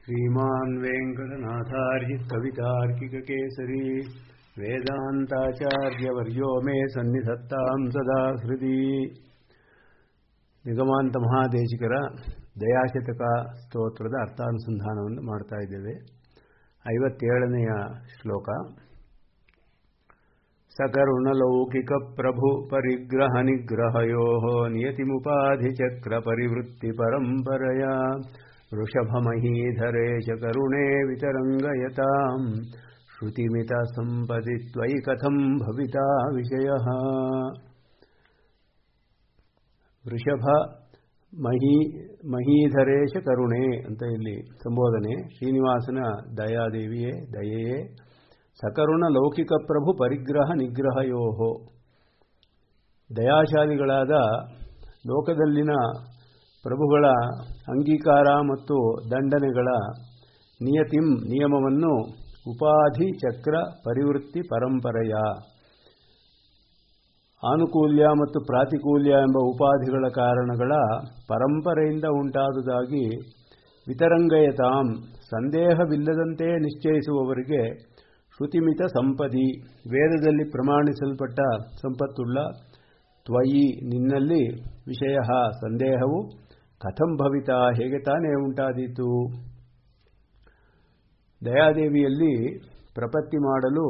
श्रीमान् वेङ्कटनाथार्य कवितार्किककेसरी वेदान्ताचार्यवर्यो मे सन्निधत्तां सदा हृदि ನಿಗಮಾಂತ ಮಹಾದೇಶಿಕರ ದಯಾಶತಕ ಸ್ತೋತ್ರದ ಅರ್ಥಾನುಸಂಧಾನವನ್ನು ಮಾಡ್ತಾ ಇದ್ದೇವೆ ಐವತ್ತೇಳನೆಯ ಶ್ಲೋಕ ಸಕರುಣಲೌಕಿಕ ಪ್ರಭು ಪರಿಗ್ರಹ ನಿಗ್ರಹಯೋ ನಿಯತಿಮುಪಾಧಿಚಕ್ರ ಪರಿವೃತ್ತಿ ಪರಂಪರೆಯ ವೃಷಭಮಹೀಧರೇಶ ಕರುಣೇ ವಿತರಂಗಯತಾಂ ಶ್ರುತಿಮಿತ ಸಂಪದಿ ತ್ವಯಿ ಕಥಂ ಭವಿತಾ ವಿಷಯ ವೃಷಭ ಮಹಿ ಮಹೀಧರೇಶ ಕರುಣೆ ಅಂತ ಇಲ್ಲಿ ಸಂಬೋಧನೆ ಶ್ರೀನಿವಾಸನ ದಯಾದೇವಿಯೇ ದಯೆಯೇ ಸಕರುಣ ಲೌಕಿಕ ಪ್ರಭು ಪರಿಗ್ರಹ ನಿಗ್ರಹಯೋಹೋ ದಯಾಶಾಲಿಗಳಾದ ಲೋಕದಲ್ಲಿನ ಪ್ರಭುಗಳ ಅಂಗೀಕಾರ ಮತ್ತು ದಂಡನೆಗಳ ನಿಯತಿಂ ನಿಯಮವನ್ನು ಉಪಾಧಿ ಚಕ್ರ ಪರಿವೃತ್ತಿ ಪರಂಪರೆಯ ಆನುಕೂಲ್ಯ ಮತ್ತು ಪ್ರಾತಿಕೂಲ್ಯ ಎಂಬ ಉಪಾಧಿಗಳ ಕಾರಣಗಳ ಪರಂಪರೆಯಿಂದ ಉಂಟಾದುದಾಗಿ ವಿತರಂಗಯತಾಂ ಸಂದೇಹವಿಲ್ಲದಂತೆ ನಿಶ್ಚಯಿಸುವವರಿಗೆ ಶ್ರುತಿಮಿತ ಸಂಪದಿ ವೇದದಲ್ಲಿ ಪ್ರಮಾಣಿಸಲ್ಪಟ್ಟ ಸಂಪತ್ತುಳ್ಳ ತ್ವಯಿ ನಿನ್ನಲ್ಲಿ ವಿಷಯ ಸಂದೇಹವು ಕಥಂ ಭವಿತ ಹೇಗೆ ತಾನೇ ಉಂಟಾದೀತು ದಯಾದೇವಿಯಲ್ಲಿ ಪ್ರಪತ್ತಿ ಮಾಡಲು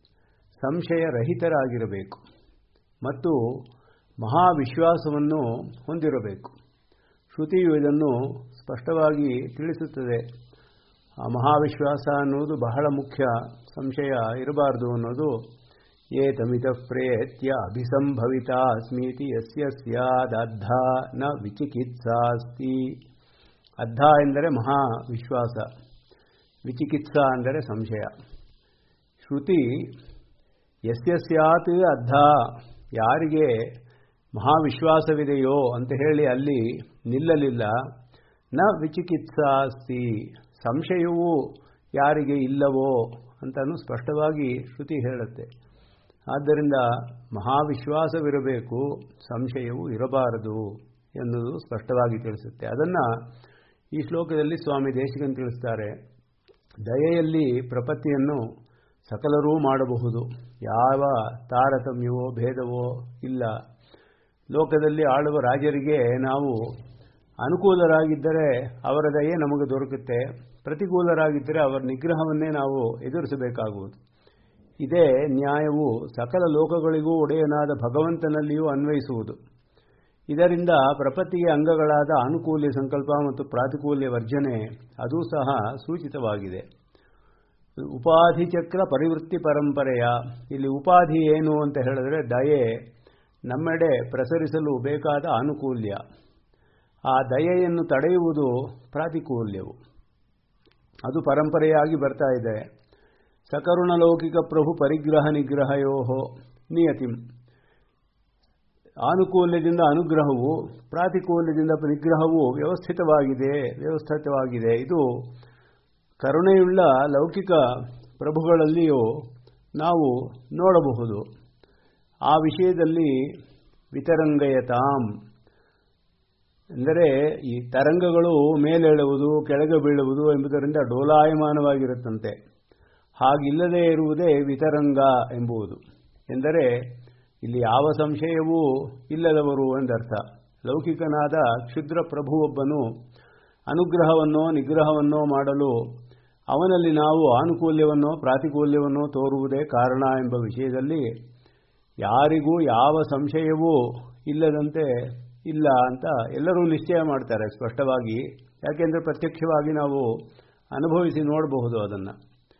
ಸಂಶಯರಹಿತರಾಗಿರಬೇಕು ಮತ್ತು ಮಹಾವಿಶ್ವಾಸವನ್ನು ಹೊಂದಿರಬೇಕು ಶ್ರುತಿಯು ಇದನ್ನು ಸ್ಪಷ್ಟವಾಗಿ ತಿಳಿಸುತ್ತದೆ ಆ ಮಹಾವಿಶ್ವಾಸ ಅನ್ನುವುದು ಬಹಳ ಮುಖ್ಯ ಸಂಶಯ ಇರಬಾರದು ಅನ್ನೋದು ಏತಮಿತ ಪ್ರೇತ್ಯ ಅಭಿಸಂಭವಿತ ಸ್ಮೀತಿ ಯಸ್ಯ ಸ್ಯಾದದ್ಧ ನ ವಿಚಿಕಿತ್ಸಾಸ್ತಿ ಅದ್ಧ ಎಂದರೆ ಮಹಾ ವಿಶ್ವಾಸ ವಿಚಿಕಿತ್ಸಾ ಅಂದರೆ ಸಂಶಯ ಶ್ರುತಿ ಯಸ್ಯ ಸ್ಯಾತ್ ಅದ್ಧ ಯಾರಿಗೆ ಮಹಾವಿಶ್ವಾಸವಿದೆಯೋ ಅಂತ ಹೇಳಿ ಅಲ್ಲಿ ನಿಲ್ಲಲಿಲ್ಲ ನ ವಿಚಿಕಿತ್ಸಾಸ್ತಿ ಸಂಶಯವೂ ಯಾರಿಗೆ ಇಲ್ಲವೋ ಅಂತಲೂ ಸ್ಪಷ್ಟವಾಗಿ ಶ್ರುತಿ ಹೇಳುತ್ತೆ ಆದ್ದರಿಂದ ಮಹಾವಿಶ್ವಾಸವಿರಬೇಕು ಸಂಶಯವು ಇರಬಾರದು ಎನ್ನುವುದು ಸ್ಪಷ್ಟವಾಗಿ ತಿಳಿಸುತ್ತೆ ಅದನ್ನು ಈ ಶ್ಲೋಕದಲ್ಲಿ ಸ್ವಾಮಿ ದೇಶಿಕನ್ ತಿಳಿಸ್ತಾರೆ ದಯೆಯಲ್ಲಿ ಪ್ರಪತ್ತಿಯನ್ನು ಸಕಲರೂ ಮಾಡಬಹುದು ಯಾವ ತಾರತಮ್ಯವೋ ಭೇದವೋ ಇಲ್ಲ ಲೋಕದಲ್ಲಿ ಆಳುವ ರಾಜರಿಗೆ ನಾವು ಅನುಕೂಲರಾಗಿದ್ದರೆ ಅವರ ದಯೆ ನಮಗೆ ದೊರಕುತ್ತೆ ಪ್ರತಿಕೂಲರಾಗಿದ್ದರೆ ಅವರ ನಿಗ್ರಹವನ್ನೇ ನಾವು ಎದುರಿಸಬೇಕಾಗುವುದು ಇದೇ ನ್ಯಾಯವು ಸಕಲ ಲೋಕಗಳಿಗೂ ಒಡೆಯನಾದ ಭಗವಂತನಲ್ಲಿಯೂ ಅನ್ವಯಿಸುವುದು ಇದರಿಂದ ಪ್ರಪತ್ತಿಗೆ ಅಂಗಗಳಾದ ಅನುಕೂಲ್ಯ ಸಂಕಲ್ಪ ಮತ್ತು ಪ್ರಾತಿಕೂಲ್ಯ ವರ್ಜನೆ ಅದೂ ಸಹ ಸೂಚಿತವಾಗಿದೆ ಉಪಾಧಿ ಚಕ್ರ ಪರಿವೃತ್ತಿ ಪರಂಪರೆಯ ಇಲ್ಲಿ ಉಪಾಧಿ ಏನು ಅಂತ ಹೇಳಿದ್ರೆ ದಯೆ ನಮ್ಮೆಡೆ ಪ್ರಸರಿಸಲು ಬೇಕಾದ ಅನುಕೂಲ್ಯ ಆ ದಯೆಯನ್ನು ತಡೆಯುವುದು ಪ್ರಾತಿಕೂಲ್ಯವು ಅದು ಪರಂಪರೆಯಾಗಿ ಬರ್ತಾ ಇದೆ ಸಕರುಣ ಲೌಕಿಕ ಪ್ರಭು ಪರಿಗ್ರಹ ನಿಗ್ರಹಯೋ ನಿಯತಿಂ ಆನುಕೂಲ್ಯದಿಂದ ಅನುಗ್ರಹವು ಪ್ರಾತಿಕೂಲ್ಯದಿಂದ ನಿಗ್ರಹವು ವ್ಯವಸ್ಥಿತವಾಗಿದೆ ವ್ಯವಸ್ಥಿತವಾಗಿದೆ ಇದು ಕರುಣೆಯುಳ್ಳ ಲೌಕಿಕ ಪ್ರಭುಗಳಲ್ಲಿಯೂ ನಾವು ನೋಡಬಹುದು ಆ ವಿಷಯದಲ್ಲಿ ವಿತರಂಗಯತಾಂ ಎಂದರೆ ಈ ತರಂಗಗಳು ಮೇಲೇಳುವುದು ಕೆಳಗೆ ಬೀಳುವುದು ಎಂಬುದರಿಂದ ಡೋಲಾಯಮಾನವಾಗಿರುತ್ತಂತೆ ಹಾಗಿಲ್ಲದೆ ಇರುವುದೇ ವಿತರಂಗ ಎಂಬುದು ಎಂದರೆ ಇಲ್ಲಿ ಯಾವ ಸಂಶಯವೂ ಇಲ್ಲದವರು ಎಂದರ್ಥ ಲೌಕಿಕನಾದ ಕ್ಷುದ್ರ ಪ್ರಭುವೊಬ್ಬನು ಅನುಗ್ರಹವನ್ನೋ ನಿಗ್ರಹವನ್ನೋ ಮಾಡಲು ಅವನಲ್ಲಿ ನಾವು ಆನುಕೂಲ್ಯವನ್ನೋ ಪ್ರಾತಿಕೂಲ್ಯವನ್ನೋ ತೋರುವುದೇ ಕಾರಣ ಎಂಬ ವಿಷಯದಲ್ಲಿ ಯಾರಿಗೂ ಯಾವ ಸಂಶಯವೂ ಇಲ್ಲದಂತೆ ಇಲ್ಲ ಅಂತ ಎಲ್ಲರೂ ನಿಶ್ಚಯ ಮಾಡ್ತಾರೆ ಸ್ಪಷ್ಟವಾಗಿ ಯಾಕೆಂದರೆ ಪ್ರತ್ಯಕ್ಷವಾಗಿ ನಾವು ಅನುಭವಿಸಿ ನೋಡಬಹುದು ಅದನ್ನು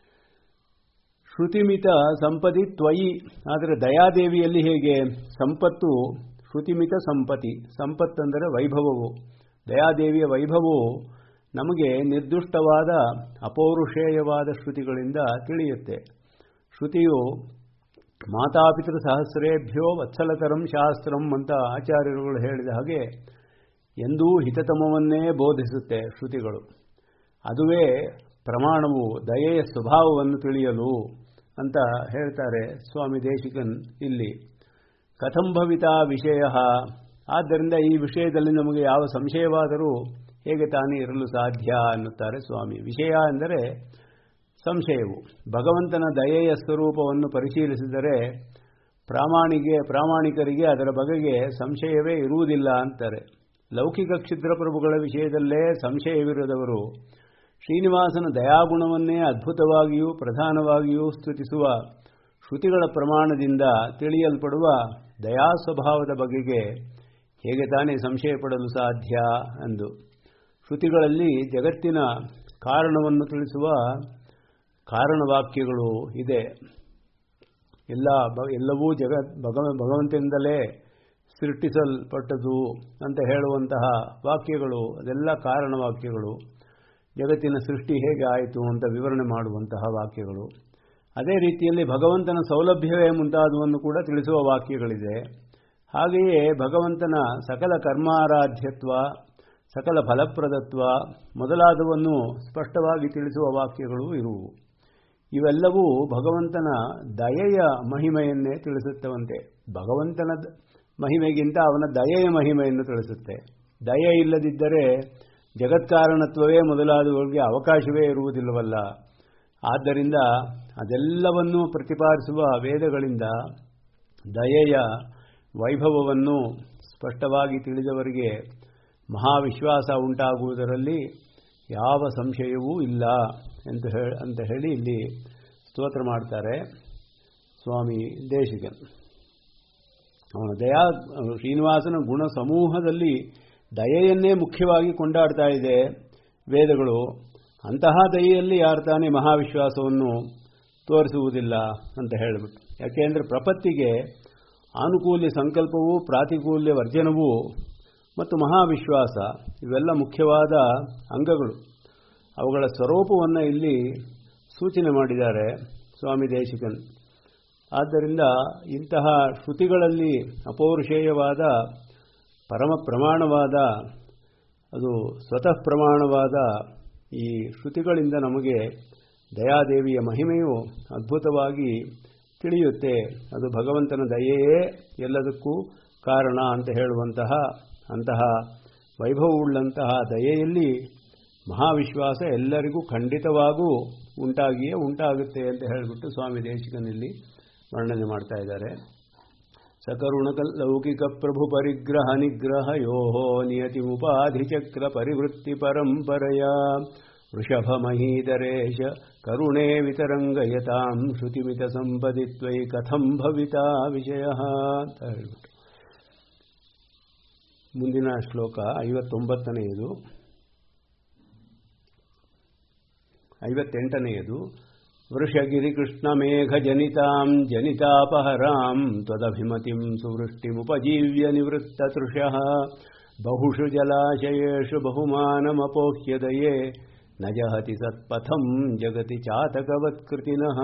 ಶ್ರುತಿಮಿತ ಸಂಪತಿ ತ್ವಯಿ ಆದರೆ ದಯಾದೇವಿಯಲ್ಲಿ ಹೇಗೆ ಸಂಪತ್ತು ಶ್ರುತಿಮಿತ ಸಂಪತಿ ಸಂಪತ್ತಂದರೆ ವೈಭವವು ದಯಾದೇವಿಯ ವೈಭವವು ನಮಗೆ ನಿರ್ದುಷ್ಟವಾದ ಅಪೌರುಷೇಯವಾದ ಶ್ರುತಿಗಳಿಂದ ತಿಳಿಯುತ್ತೆ ಶ್ರುತಿಯು ಮಾತಾಪಿತೃ ಸಹಸ್ರೇಭ್ಯೋ ವತ್ಸಲತರಂ ಶಾಸ್ತ್ರಂ ಅಂತ ಆಚಾರ್ಯರುಗಳು ಹೇಳಿದ ಹಾಗೆ ಎಂದೂ ಹಿತತಮವನ್ನೇ ಬೋಧಿಸುತ್ತೆ ಶ್ರುತಿಗಳು ಅದುವೇ ಪ್ರಮಾಣವು ದಯೆಯ ಸ್ವಭಾವವನ್ನು ತಿಳಿಯಲು ಅಂತ ಹೇಳ್ತಾರೆ ಸ್ವಾಮಿ ದೇಶಿಕನ್ ಇಲ್ಲಿ ಕಥಂಭವಿತ ವಿಷಯ ಆದ್ದರಿಂದ ಈ ವಿಷಯದಲ್ಲಿ ನಮಗೆ ಯಾವ ಸಂಶಯವಾದರೂ ಹೇಗೆ ತಾನೇ ಇರಲು ಸಾಧ್ಯ ಅನ್ನುತ್ತಾರೆ ಸ್ವಾಮಿ ವಿಷಯ ಎಂದರೆ ಸಂಶಯವು ಭಗವಂತನ ದಯೆಯ ಸ್ವರೂಪವನ್ನು ಪರಿಶೀಲಿಸಿದರೆ ಪ್ರಾಮಾಣಿಗೆ ಪ್ರಾಮಾಣಿಕರಿಗೆ ಅದರ ಬಗೆಗೆ ಸಂಶಯವೇ ಇರುವುದಿಲ್ಲ ಅಂತಾರೆ ಲೌಕಿಕ ಕ್ಷುದ್ರ ಪ್ರಭುಗಳ ವಿಷಯದಲ್ಲೇ ಸಂಶಯವಿರದವರು ಶ್ರೀನಿವಾಸನ ದಯಾಗುಣವನ್ನೇ ಅದ್ಭುತವಾಗಿಯೂ ಪ್ರಧಾನವಾಗಿಯೂ ಸ್ತುತಿಸುವ ಶ್ರುತಿಗಳ ಪ್ರಮಾಣದಿಂದ ತಿಳಿಯಲ್ಪಡುವ ದಯಾ ಸ್ವಭಾವದ ಬಗೆಗೆ ಹೇಗೆ ತಾನೇ ಸಂಶಯ ಪಡಲು ಸಾಧ್ಯ ಎಂದು ಶ್ರುತಿಗಳಲ್ಲಿ ಜಗತ್ತಿನ ಕಾರಣವನ್ನು ತಿಳಿಸುವ ಕಾರಣವಾಕ್ಯಗಳು ಇದೆ ಎಲ್ಲ ಎಲ್ಲವೂ ಜಗತ್ ಭಗವ ಭಗವಂತನಿಂದಲೇ ಸೃಷ್ಟಿಸಲ್ಪಟ್ಟದು ಅಂತ ಹೇಳುವಂತಹ ವಾಕ್ಯಗಳು ಅದೆಲ್ಲ ಕಾರಣವಾಕ್ಯಗಳು ಜಗತ್ತಿನ ಸೃಷ್ಟಿ ಹೇಗೆ ಆಯಿತು ಅಂತ ವಿವರಣೆ ಮಾಡುವಂತಹ ವಾಕ್ಯಗಳು ಅದೇ ರೀತಿಯಲ್ಲಿ ಭಗವಂತನ ಸೌಲಭ್ಯವೇ ಮುಂತಾದವನ್ನು ಕೂಡ ತಿಳಿಸುವ ವಾಕ್ಯಗಳಿದೆ ಹಾಗೆಯೇ ಭಗವಂತನ ಸಕಲ ಕರ್ಮಾರಾಧ್ಯತ್ವ ಸಕಲ ಫಲಪ್ರದತ್ವ ಮೊದಲಾದವನ್ನು ಸ್ಪಷ್ಟವಾಗಿ ತಿಳಿಸುವ ವಾಕ್ಯಗಳು ಇರುವು ಇವೆಲ್ಲವೂ ಭಗವಂತನ ದಯೆಯ ಮಹಿಮೆಯನ್ನೇ ತಿಳಿಸುತ್ತವಂತೆ ಭಗವಂತನ ಮಹಿಮೆಗಿಂತ ಅವನ ದಯೆಯ ಮಹಿಮೆಯನ್ನು ತಿಳಿಸುತ್ತೆ ದಯೆ ಇಲ್ಲದಿದ್ದರೆ ಜಗತ್ಕಾರಣತ್ವವೇ ಮೊದಲಾದವುಗಳಿಗೆ ಅವಕಾಶವೇ ಇರುವುದಿಲ್ಲವಲ್ಲ ಆದ್ದರಿಂದ ಅದೆಲ್ಲವನ್ನೂ ಪ್ರತಿಪಾದಿಸುವ ವೇದಗಳಿಂದ ದಯೆಯ ವೈಭವವನ್ನು ಸ್ಪಷ್ಟವಾಗಿ ತಿಳಿದವರಿಗೆ ಮಹಾವಿಶ್ವಾಸ ಉಂಟಾಗುವುದರಲ್ಲಿ ಯಾವ ಸಂಶಯವೂ ಇಲ್ಲ ಅಂತ ಹೇಳಿ ಅಂತ ಹೇಳಿ ಇಲ್ಲಿ ಸ್ತೋತ್ರ ಮಾಡ್ತಾರೆ ಸ್ವಾಮಿ ದೇಶಿಕನ್ ಅವನ ದಯಾ ಶ್ರೀನಿವಾಸನ ಗುಣ ಸಮೂಹದಲ್ಲಿ ದಯೆಯನ್ನೇ ಮುಖ್ಯವಾಗಿ ಕೊಂಡಾಡ್ತಾ ಇದೆ ವೇದಗಳು ಅಂತಹ ದಯೆಯಲ್ಲಿ ಯಾರು ತಾನೇ ಮಹಾವಿಶ್ವಾಸವನ್ನು ತೋರಿಸುವುದಿಲ್ಲ ಅಂತ ಹೇಳಿಬಿಟ್ಟು ಯಾಕೆಂದರೆ ಪ್ರಪತ್ತಿಗೆ ಆನುಕೂಲ್ಯ ಸಂಕಲ್ಪವೂ ಪ್ರಾತಿಕೂಲ್ಯ ವರ್ಜನವೂ ಮತ್ತು ಮಹಾವಿಶ್ವಾಸ ಇವೆಲ್ಲ ಮುಖ್ಯವಾದ ಅಂಗಗಳು ಅವುಗಳ ಸ್ವರೂಪವನ್ನು ಇಲ್ಲಿ ಸೂಚನೆ ಮಾಡಿದ್ದಾರೆ ಸ್ವಾಮಿ ದೇಶಿಕನ್ ಆದ್ದರಿಂದ ಇಂತಹ ಶ್ರುತಿಗಳಲ್ಲಿ ಅಪೌರುಷೇಯವಾದ ಪರಮ ಪ್ರಮಾಣವಾದ ಅದು ಸ್ವತಃ ಪ್ರಮಾಣವಾದ ಈ ಶ್ರುತಿಗಳಿಂದ ನಮಗೆ ದಯಾದೇವಿಯ ಮಹಿಮೆಯು ಅದ್ಭುತವಾಗಿ ತಿಳಿಯುತ್ತೆ ಅದು ಭಗವಂತನ ದಯೆಯೇ ಎಲ್ಲದಕ್ಕೂ ಕಾರಣ ಅಂತ ಹೇಳುವಂತಹ ಅಂತಹ ವೈಭವವುಳ್ಳಂತಹ ದಯೆಯಲ್ಲಿ ಮಹಾವಿಶ್ವಾಸ ಎಲ್ಲರಿಗೂ ಖಂಡಿತವಾಗೂ ಉಂಟಾಗಿಯೇ ಉಂಟಾಗುತ್ತೆ ಅಂತ ಹೇಳಿಬಿಟ್ಟು ಸ್ವಾಮಿ ದೇಶಿಕನಲ್ಲಿ ವರ್ಣನೆ ಮಾಡ್ತಾ ಇದ್ದಾರೆ ಸಕರುಣಕ ಲೌಕಿಕ ಪ್ರಭು ಪರಿಗ್ರಹ ನಿಗ್ರಹ ಯೋಹೋ ನಿಯತಿ ಉಪಾಧಿ ಚಕ್ರ ಪರಿವೃತ್ತಿ ಪರಂಪರೆಯ ವೃಷಭ ಮಹೀಧರೇಶ ಕರುಣೆ ವಿತರಂಗಯತಾಂ ಶ್ರುತಿಮಿತ ಸಂಪದಿತ್ವೈ ಕಥಂ ಭವಿತಾ ವಿಷಯ ಅಂತ ಹೇಳಿಬಿಟ್ಟು ಮುಂದಿನ ಶ್ಲೋಕ ಐವತ್ತೊಂಬತ್ತನೆಯದು ಐವತ್ತೆಂಟನೆಯದು ವೃಷಗಿರಿ ಕೃಷ್ಣಮೇಘ ಜನಿತಾಂ ಜನಿತಾಪಹರಾಂ ತ್ವದಭಿಮತಿಂ ಸುವೃಷ್ಟಿಮುಪಜೀವ್ಯ ನಿವೃತ್ತತೃಷಃ ಬಹುಷು ಜಲಾಶಯೇಷು ಬಹುಮಾನಮಪೋಹ್ಯದಯೇ ನ ಜಹತಿ ಸತ್ಪಥಂ ಜಗತಿ ಚಾತಕವತ್ಕೃತಿನಃ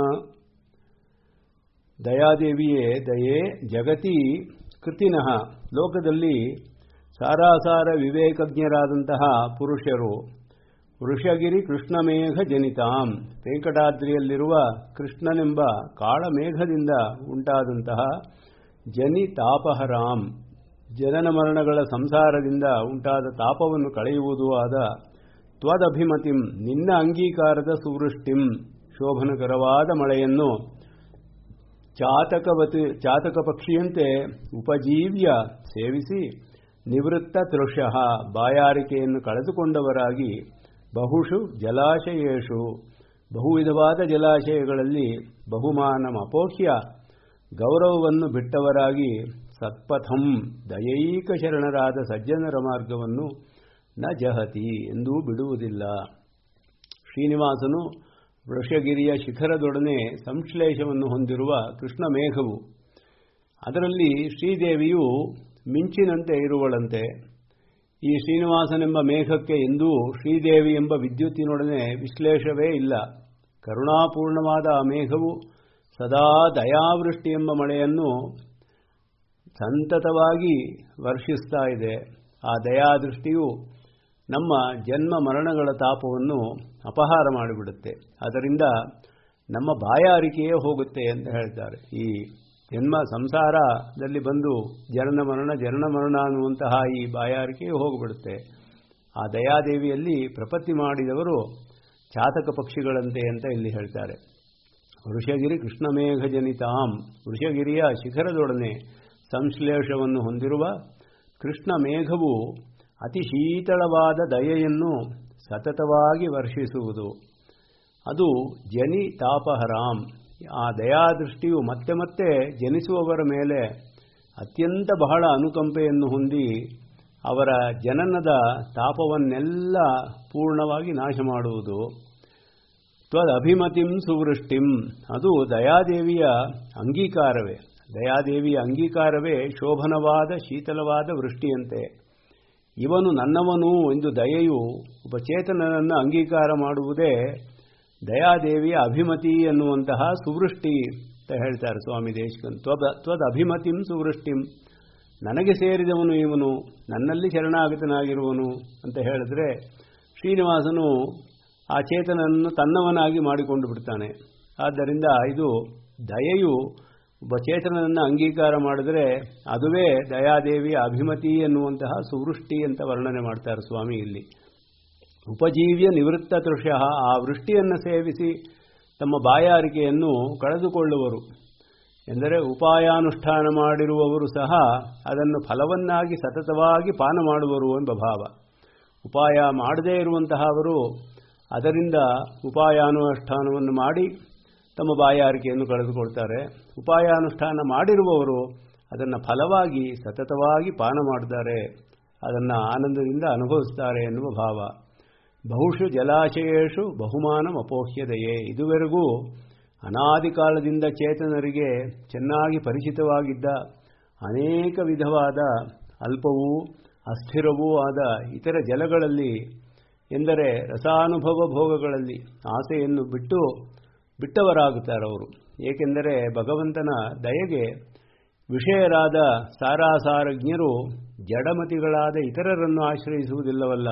ದಯಾದೇವಿಯೇ ದಯೆ ಜಗತಿ ಕೃತಿನಃ ಲೋಕದಲ್ಲಿ ಸಾರಾಸಾರ ವಿವೇಕಜ್ಞರಾದಂತಹ ಪುರುಷರು ವೃಷಗಿರಿ ಕೃಷ್ಣಮೇಘ ಜನಿತಾಂ ವೆಂಕಟಾದ್ರಿಯಲ್ಲಿರುವ ಕೃಷ್ಣನೆಂಬ ಕಾಳಮೇಘದಿಂದ ಉಂಟಾದಂತಹ ಜನಿತಾಪಹರಾಂ ಜನನ ಮರಣಗಳ ಸಂಸಾರದಿಂದ ಉಂಟಾದ ತಾಪವನ್ನು ಕಳೆಯುವುದೂ ಆದ ತ್ವದಭಿಮತಿಂ ನಿನ್ನ ಅಂಗೀಕಾರದ ಸುವೃಷ್ಟಿಂ ಶೋಭನಕರವಾದ ಮಳೆಯನ್ನು ಚಾತಕವತಿ ಚಾತಕ ಪಕ್ಷಿಯಂತೆ ಉಪಜೀವ್ಯ ಸೇವಿಸಿ ನಿವೃತ್ತ ತೃಷಃ ಬಾಯಾರಿಕೆಯನ್ನು ಕಳೆದುಕೊಂಡವರಾಗಿ ಬಹುಷು ಜಲಾಶಯೇಷು ಬಹುವಿಧವಾದ ಜಲಾಶಯಗಳಲ್ಲಿ ಬಹುಮಾನಂ ಅಪೋಹ್ಯ ಗೌರವವನ್ನು ಬಿಟ್ಟವರಾಗಿ ಸತ್ಪಥಂ ದಯೈಕ ಶರಣರಾದ ಸಜ್ಜನರ ಮಾರ್ಗವನ್ನು ನ ಜಹತಿ ಎಂದೂ ಬಿಡುವುದಿಲ್ಲ ಶ್ರೀನಿವಾಸನು ವೃಷಗಿರಿಯ ಶಿಖರದೊಡನೆ ಸಂಶ್ಲೇಷವನ್ನು ಹೊಂದಿರುವ ಕೃಷ್ಣ ಮೇಘವು ಅದರಲ್ಲಿ ಶ್ರೀದೇವಿಯು ಮಿಂಚಿನಂತೆ ಇರುವಳಂತೆ ಈ ಶ್ರೀನಿವಾಸನೆಂಬ ಮೇಘಕ್ಕೆ ಎಂದೂ ಶ್ರೀದೇವಿ ಎಂಬ ವಿದ್ಯುತ್ತಿನೊಡನೆ ವಿಶ್ಲೇಷವೇ ಇಲ್ಲ ಕರುಣಾಪೂರ್ಣವಾದ ಆ ಮೇಘವು ಸದಾ ದಯಾವೃಷ್ಟಿ ಎಂಬ ಮಳೆಯನ್ನು ಸಂತತವಾಗಿ ವರ್ಷಿಸ್ತಾ ಇದೆ ಆ ದಯಾದೃಷ್ಟಿಯು ನಮ್ಮ ಜನ್ಮ ಮರಣಗಳ ತಾಪವನ್ನು ಅಪಹಾರ ಮಾಡಿಬಿಡುತ್ತೆ ಅದರಿಂದ ನಮ್ಮ ಬಾಯಾರಿಕೆಯೇ ಹೋಗುತ್ತೆ ಅಂತ ಹೇಳ್ತಾರೆ ಈ ಜನ್ಮ ಸಂಸಾರದಲ್ಲಿ ಬಂದು ಜನನ ಮರಣ ಜನನ ಮರಣ ಅನ್ನುವಂತಹ ಈ ಬಾಯಾರಿಕೆಯು ಹೋಗಿಬಿಡುತ್ತೆ ಆ ದಯಾದೇವಿಯಲ್ಲಿ ಪ್ರಪತ್ತಿ ಮಾಡಿದವರು ಚಾತಕ ಪಕ್ಷಿಗಳಂತೆ ಅಂತ ಇಲ್ಲಿ ಹೇಳ್ತಾರೆ ವೃಷಗಿರಿ ಕೃಷ್ಣಮೇಘ ಜನಿತಾಂ ವೃಷಗಿರಿಯ ಶಿಖರದೊಡನೆ ಸಂಶ್ಲೇಷವನ್ನು ಹೊಂದಿರುವ ಕೃಷ್ಣ ಮೇಘವು ಅತಿ ಶೀತಳವಾದ ದಯೆಯನ್ನು ಸತತವಾಗಿ ವರ್ಷಿಸುವುದು ಅದು ಜನಿ ತಾಪಹರಾಂ ಆ ದಯಾದೃಷ್ಟಿಯು ಮತ್ತೆ ಮತ್ತೆ ಜನಿಸುವವರ ಮೇಲೆ ಅತ್ಯಂತ ಬಹಳ ಅನುಕಂಪೆಯನ್ನು ಹೊಂದಿ ಅವರ ಜನನದ ತಾಪವನ್ನೆಲ್ಲ ಪೂರ್ಣವಾಗಿ ನಾಶ ಮಾಡುವುದು ತ್ವದಭಿಮತಿಂ ಸುವೃಷ್ಟಿಂ ಅದು ದಯಾದೇವಿಯ ಅಂಗೀಕಾರವೇ ದಯಾದೇವಿಯ ಅಂಗೀಕಾರವೇ ಶೋಭನವಾದ ಶೀತಲವಾದ ವೃಷ್ಟಿಯಂತೆ ಇವನು ನನ್ನವನು ಎಂದು ದಯೆಯು ಉಪಚೇತನನನ್ನು ಅಂಗೀಕಾರ ಮಾಡುವುದೇ ದಯಾದೇವಿಯ ಅಭಿಮತಿ ಎನ್ನುವಂತಹ ಸುವೃಷ್ಟಿ ಅಂತ ಹೇಳ್ತಾರೆ ಸ್ವಾಮಿ ದೇಶಕನ್ ತ್ವದ ತ್ವದ ಅಭಿಮತಿಂ ಸುವೃಷ್ಟಿಂ ನನಗೆ ಸೇರಿದವನು ಇವನು ನನ್ನಲ್ಲಿ ಶರಣಾಗತನಾಗಿರುವನು ಅಂತ ಹೇಳಿದ್ರೆ ಶ್ರೀನಿವಾಸನು ಆ ಚೇತನನ್ನು ತನ್ನವನಾಗಿ ಮಾಡಿಕೊಂಡು ಬಿಡ್ತಾನೆ ಆದ್ದರಿಂದ ಇದು ದಯೆಯು ಒಬ್ಬ ಚೇತನನ್ನು ಅಂಗೀಕಾರ ಮಾಡಿದ್ರೆ ಅದುವೇ ದಯಾದೇವಿಯ ಅಭಿಮತಿ ಎನ್ನುವಂತಹ ಸುವೃಷ್ಟಿ ಅಂತ ವರ್ಣನೆ ಮಾಡ್ತಾರೆ ಸ್ವಾಮಿ ಇಲ್ಲಿ ಉಪಜೀವ್ಯ ನಿವೃತ್ತ ತೃಷ್ಯ ಆ ವೃಷ್ಟಿಯನ್ನು ಸೇವಿಸಿ ತಮ್ಮ ಬಾಯಾರಿಕೆಯನ್ನು ಕಳೆದುಕೊಳ್ಳುವರು ಎಂದರೆ ಉಪಾಯಾನುಷ್ಠಾನ ಮಾಡಿರುವವರು ಸಹ ಅದನ್ನು ಫಲವನ್ನಾಗಿ ಸತತವಾಗಿ ಪಾನ ಮಾಡುವರು ಎಂಬ ಭಾವ ಉಪಾಯ ಮಾಡದೇ ಇರುವಂತಹವರು ಅದರಿಂದ ಉಪಾಯಾನುಷ್ಠಾನವನ್ನು ಮಾಡಿ ತಮ್ಮ ಬಾಯಾರಿಕೆಯನ್ನು ಕಳೆದುಕೊಳ್ತಾರೆ ಉಪಾಯಾನುಷ್ಠಾನ ಮಾಡಿರುವವರು ಅದನ್ನು ಫಲವಾಗಿ ಸತತವಾಗಿ ಪಾನ ಮಾಡ್ತಾರೆ ಅದನ್ನು ಆನಂದದಿಂದ ಅನುಭವಿಸ್ತಾರೆ ಎನ್ನುವ ಭಾವ ಬಹುಶು ಜಲಾಶಯೇಶು ಬಹುಮಾನಂ ಅಪೋಹ್ಯದಯೇ ಇದುವರೆಗೂ ಅನಾದಿ ಕಾಲದಿಂದ ಚೇತನರಿಗೆ ಚೆನ್ನಾಗಿ ಪರಿಚಿತವಾಗಿದ್ದ ಅನೇಕ ವಿಧವಾದ ಅಲ್ಪವೂ ಅಸ್ಥಿರವೂ ಆದ ಇತರ ಜಲಗಳಲ್ಲಿ ಎಂದರೆ ರಸಾನುಭವ ಭೋಗಗಳಲ್ಲಿ ಆಸೆಯನ್ನು ಬಿಟ್ಟು ಬಿಟ್ಟವರಾಗುತ್ತಾರೆ ಅವರು ಏಕೆಂದರೆ ಭಗವಂತನ ದಯೆಗೆ ವಿಷಯರಾದ ಸಾರಾಸಾರಜ್ಞರು ಜಡಮತಿಗಳಾದ ಇತರರನ್ನು ಆಶ್ರಯಿಸುವುದಿಲ್ಲವಲ್ಲ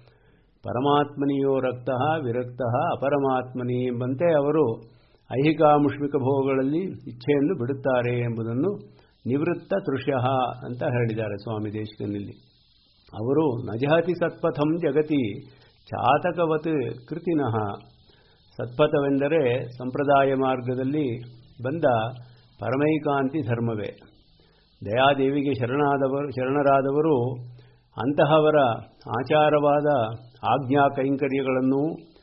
ಪರಮಾತ್ಮನಿಯೋ ರಕ್ತ ವಿರಕ್ತ ಅಪರಮಾತ್ಮನಿ ಎಂಬಂತೆ ಅವರು ಐಹಿಕಾಮುಷ್ಮಿಕ ಭೋಗಗಳಲ್ಲಿ ಇಚ್ಛೆಯನ್ನು ಬಿಡುತ್ತಾರೆ ಎಂಬುದನ್ನು ನಿವೃತ್ತ ತೃಷ್ಯ ಅಂತ ಹೇಳಿದ್ದಾರೆ ಸ್ವಾಮಿ ದೇಶಕನಲ್ಲಿ ಅವರು ನಜಹತಿ ಸತ್ಪಥಂ ಜಗತಿ ಚಾತಕವತ್ ಕೃತಿನಃ ಸತ್ಪಥವೆಂದರೆ ಸಂಪ್ರದಾಯ ಮಾರ್ಗದಲ್ಲಿ ಬಂದ ಪರಮೈಕಾಂತಿ ಧರ್ಮವೇ ದಯಾದೇವಿಗೆ ಶರಣಾದವರು ಶರಣರಾದವರು ಅಂತಹವರ ಆಚಾರವಾದ ಆಜ್ಞಾ ಕೈಂಕರ್ಯಗಳನ್ನು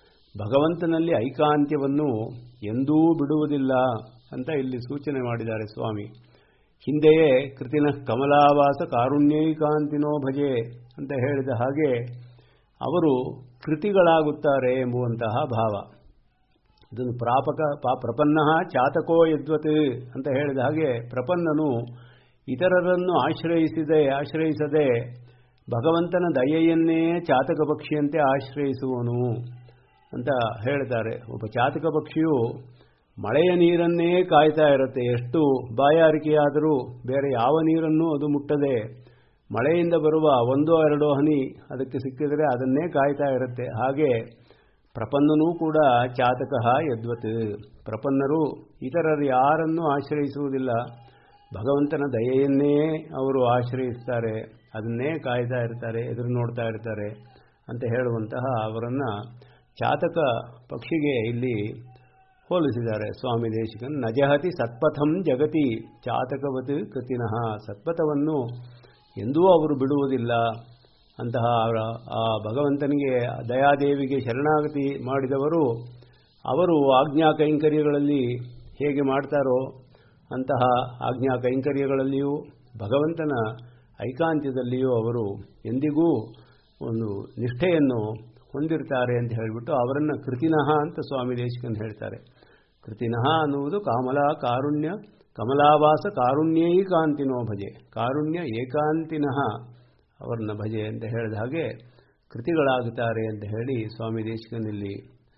ಭಗವಂತನಲ್ಲಿ ಐಕಾಂತ್ಯವನ್ನು ಎಂದೂ ಬಿಡುವುದಿಲ್ಲ ಅಂತ ಇಲ್ಲಿ ಸೂಚನೆ ಮಾಡಿದ್ದಾರೆ ಸ್ವಾಮಿ ಹಿಂದೆಯೇ ಕೃತಿನ ಕಮಲಾವಾಸ ಕಾರುಣ್ಯೈಕಾಂತಿನೋ ಭಜೆ ಅಂತ ಹೇಳಿದ ಹಾಗೆ ಅವರು ಕೃತಿಗಳಾಗುತ್ತಾರೆ ಎಂಬುವಂತಹ ಭಾವ ಇದನ್ನು ಪ್ರಾಪಕ ಪಾ ಪ್ರಪನ್ನ ಚಾತಕೋ ಯದ್ವತ್ ಅಂತ ಹೇಳಿದ ಹಾಗೆ ಪ್ರಪನ್ನನು ಇತರರನ್ನು ಆಶ್ರಯಿಸಿದೆ ಆಶ್ರಯಿಸದೆ ಭಗವಂತನ ದಯೆಯನ್ನೇ ಚಾತಕ ಪಕ್ಷಿಯಂತೆ ಆಶ್ರಯಿಸುವನು ಅಂತ ಹೇಳ್ತಾರೆ ಒಬ್ಬ ಚಾತಕ ಪಕ್ಷಿಯು ಮಳೆಯ ನೀರನ್ನೇ ಕಾಯ್ತಾ ಇರುತ್ತೆ ಎಷ್ಟು ಬಾಯಾರಿಕೆಯಾದರೂ ಬೇರೆ ಯಾವ ನೀರನ್ನೂ ಅದು ಮುಟ್ಟದೆ ಮಳೆಯಿಂದ ಬರುವ ಒಂದೋ ಎರಡೋ ಹನಿ ಅದಕ್ಕೆ ಸಿಕ್ಕಿದರೆ ಅದನ್ನೇ ಕಾಯ್ತಾ ಇರುತ್ತೆ ಹಾಗೆ ಪ್ರಪನ್ನನೂ ಕೂಡ ಚಾತಕ ಯದ್ವತ್ ಪ್ರಪನ್ನರು ಇತರರು ಯಾರನ್ನೂ ಆಶ್ರಯಿಸುವುದಿಲ್ಲ ಭಗವಂತನ ದಯೆಯನ್ನೇ ಅವರು ಆಶ್ರಯಿಸ್ತಾರೆ ಅದನ್ನೇ ಕಾಯ್ತಾ ಇರ್ತಾರೆ ಎದುರು ನೋಡ್ತಾ ಇರ್ತಾರೆ ಅಂತ ಹೇಳುವಂತಹ ಅವರನ್ನು ಚಾತಕ ಪಕ್ಷಿಗೆ ಇಲ್ಲಿ ಹೋಲಿಸಿದ್ದಾರೆ ಸ್ವಾಮಿ ದೇಶಿಕನ್ ನಜಹತಿ ಸತ್ಪಥಂ ಜಗತಿ ಚಾತಕವತ್ ಕೃತಿನಃ ಸತ್ಪಥವನ್ನು ಎಂದೂ ಅವರು ಬಿಡುವುದಿಲ್ಲ ಅಂತಹ ಆ ಭಗವಂತನಿಗೆ ದಯಾದೇವಿಗೆ ಶರಣಾಗತಿ ಮಾಡಿದವರು ಅವರು ಆಜ್ಞಾ ಕೈಂಕರ್ಯಗಳಲ್ಲಿ ಹೇಗೆ ಮಾಡ್ತಾರೋ ಅಂತಹ ಆಜ್ಞಾ ಕೈಂಕರ್ಯಗಳಲ್ಲಿಯೂ ಭಗವಂತನ ಐಕಾಂತ್ಯದಲ್ಲಿಯೂ ಅವರು ಎಂದಿಗೂ ಒಂದು ನಿಷ್ಠೆಯನ್ನು ಹೊಂದಿರ್ತಾರೆ ಅಂತ ಹೇಳಿಬಿಟ್ಟು ಅವರನ್ನು ಕೃತಿನಃ ಅಂತ ಸ್ವಾಮಿ ದೇಶಕನ್ ಹೇಳ್ತಾರೆ ಕೃತಿನಃ ಅನ್ನುವುದು ಕಾಮಲಾ ಕಾರುಣ್ಯ ಕಮಲಾವಾಸ ಕಾರುಣ್ಯೈಕಾಂತಿನೋ ಭಜೆ ಕಾರುಣ್ಯ ಏಕಾಂತಿನಃ ಅವರನ್ನ ಭಜೆ ಅಂತ ಹೇಳಿದ ಹಾಗೆ ಕೃತಿಗಳಾಗುತ್ತಾರೆ ಅಂತ ಹೇಳಿ ಸ್ವಾಮಿ ದೇಶಕನಲ್ಲಿ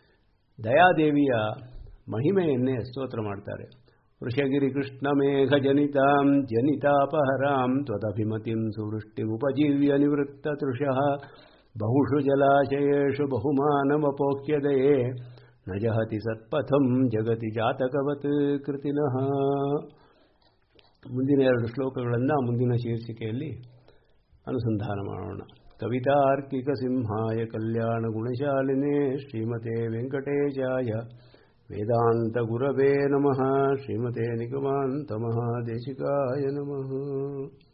ದಯಾದೇವಿಯ ಮಹಿಮೆಯನ್ನೇ ಸ್ತೋತ್ರ ಮಾಡ್ತಾರೆ ವೃಷಗಿರಿ ಕೃಷ್ಣ ಮೇಘ ಜನಿತಾಂ ಜನಿತಾಪಹರಾಂ ತ್ವದಭಿಮತಿಂ ಸುವೃಷ್ಟಿಮುಪಜೀವ್ಯ ನಿವೃತ್ತ ತೃಷಃ ಬಹುಷು ಜಲಾಶಯೇಷು ಬಹುಮಾನಮಪೋಕ್ಯದಯೇ ನ ಜಹತಿ ಸತ್ಪಥಂ ಜಗತಿ ಜಾತಕವತ್ ಕೃತಿನಃ ಮುಂದಿನ ಎರಡು ಶ್ಲೋಕಗಳನ್ನು ಮುಂದಿನ ಶೀರ್ಷಿಕೆಯಲ್ಲಿ ಅನುಸಂಧಾನ ಮಾಡೋಣ कवितार्किकसिंहाय कल्याणगुणशालिने श्रीमते वेङ्कटेशाय वेदान्तगुरवे नमः श्रीमते निगमान्तमहादेशिकाय नमः